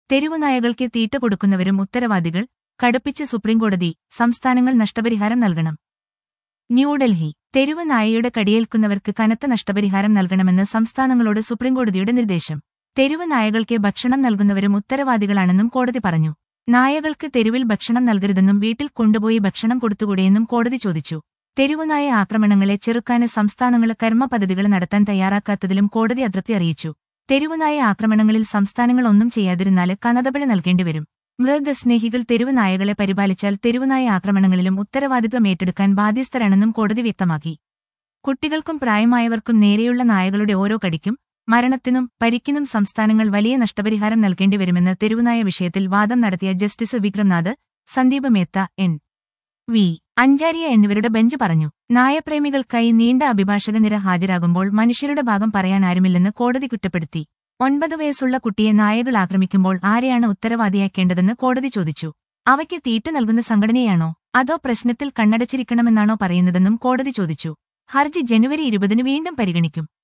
തെരുവുനായകൾക്ക് തീറ്റ കൊടുക്കുന്നവരും ഉത്തരവാദികൾ കടുപ്പിച്ച് സുപ്രീംകോടതി സംസ്ഥാനങ്ങൾ നഷ്ടപരിഹാരം നൽകണം ന്യൂഡൽഹി തെരുവ് നായയുടെ കടിയേൽക്കുന്നവർക്ക് കനത്ത നഷ്ടപരിഹാരം നൽകണമെന്ന് സംസ്ഥാനങ്ങളോട് സുപ്രീംകോടതിയുടെ നിർദ്ദേശം തെരുവ് നായകൾക്ക് ഭക്ഷണം നൽകുന്നവരും ഉത്തരവാദികളാണെന്നും കോടതി പറഞ്ഞു നായകൾക്ക് തെരുവിൽ ഭക്ഷണം നൽകരുതെന്നും വീട്ടിൽ കൊണ്ടുപോയി ഭക്ഷണം കൊടുത്തുകൂടെയെന്നും കോടതി ചോദിച്ചു തെരുവുനായ ആക്രമണങ്ങളെ ചെറുക്കാന് സംസ്ഥാനങ്ങൾ കർമ്മ പദ്ധതികൾ നടത്താൻ തയ്യാറാക്കാത്തതിലും കോടതി അതൃപ്തി അറിയിച്ചു തെരുവുനായ ആക്രമണങ്ങളിൽ സംസ്ഥാനങ്ങൾ ഒന്നും ചെയ്യാതിരുന്നാല് കനതപിഴ നൽകേണ്ടിവരും മൃഗസ്നേഹികൾ തെരുവ് നായകളെ പരിപാലിച്ചാൽ തെരുവുനായ ആക്രമണങ്ങളിലും ഉത്തരവാദിത്വം ഏറ്റെടുക്കാൻ ബാധ്യസ്ഥരാണെന്നും കോടതി വ്യക്തമാക്കി കുട്ടികൾക്കും പ്രായമായവർക്കും നേരെയുള്ള നായകളുടെ ഓരോ കടിക്കും മരണത്തിനും പരിക്കിനും സംസ്ഥാനങ്ങൾ വലിയ നഷ്ടപരിഹാരം നൽകേണ്ടിവരുമെന്ന് തെരുവുനായ വിഷയത്തിൽ വാദം നടത്തിയ justice Vikram Nath Sandeep Mehta N V Anjaria എന്നിവരുടെ ബെഞ്ച് പറഞ്ഞു നായപ്രേമികൾക്കായി നീണ്ട അഭിഭാഷക നിര ഹാജരാകുമ്പോൾ മനുഷ്യരുടെ ഭാഗം പറയാൻ ആരുമില്ലെന്ന് കോടതി കുറ്റപ്പെടുത്തി ഒൻപത് വയസ്സുള്ള കുട്ടിയെ നായകൾ ആക്രമിക്കുമ്പോൾ ആരെയാണ് ഉത്തരവാദിയാക്കേണ്ടതെന്ന് കോടതി ചോദിച്ചു അവയ്ക്ക് തീറ്റ നൽകുന്ന സംഘടനയാണോ അതോ പ്രശ്നത്തിൽ കണ്ണടച്ചിരിക്കണമെന്നാണോ പറയുന്നതെന്നും കോടതി ചോദിച്ചു ഹർജി ജനുവരി ഇരുപതിന് വീണ്ടും പരിഗണിക്കും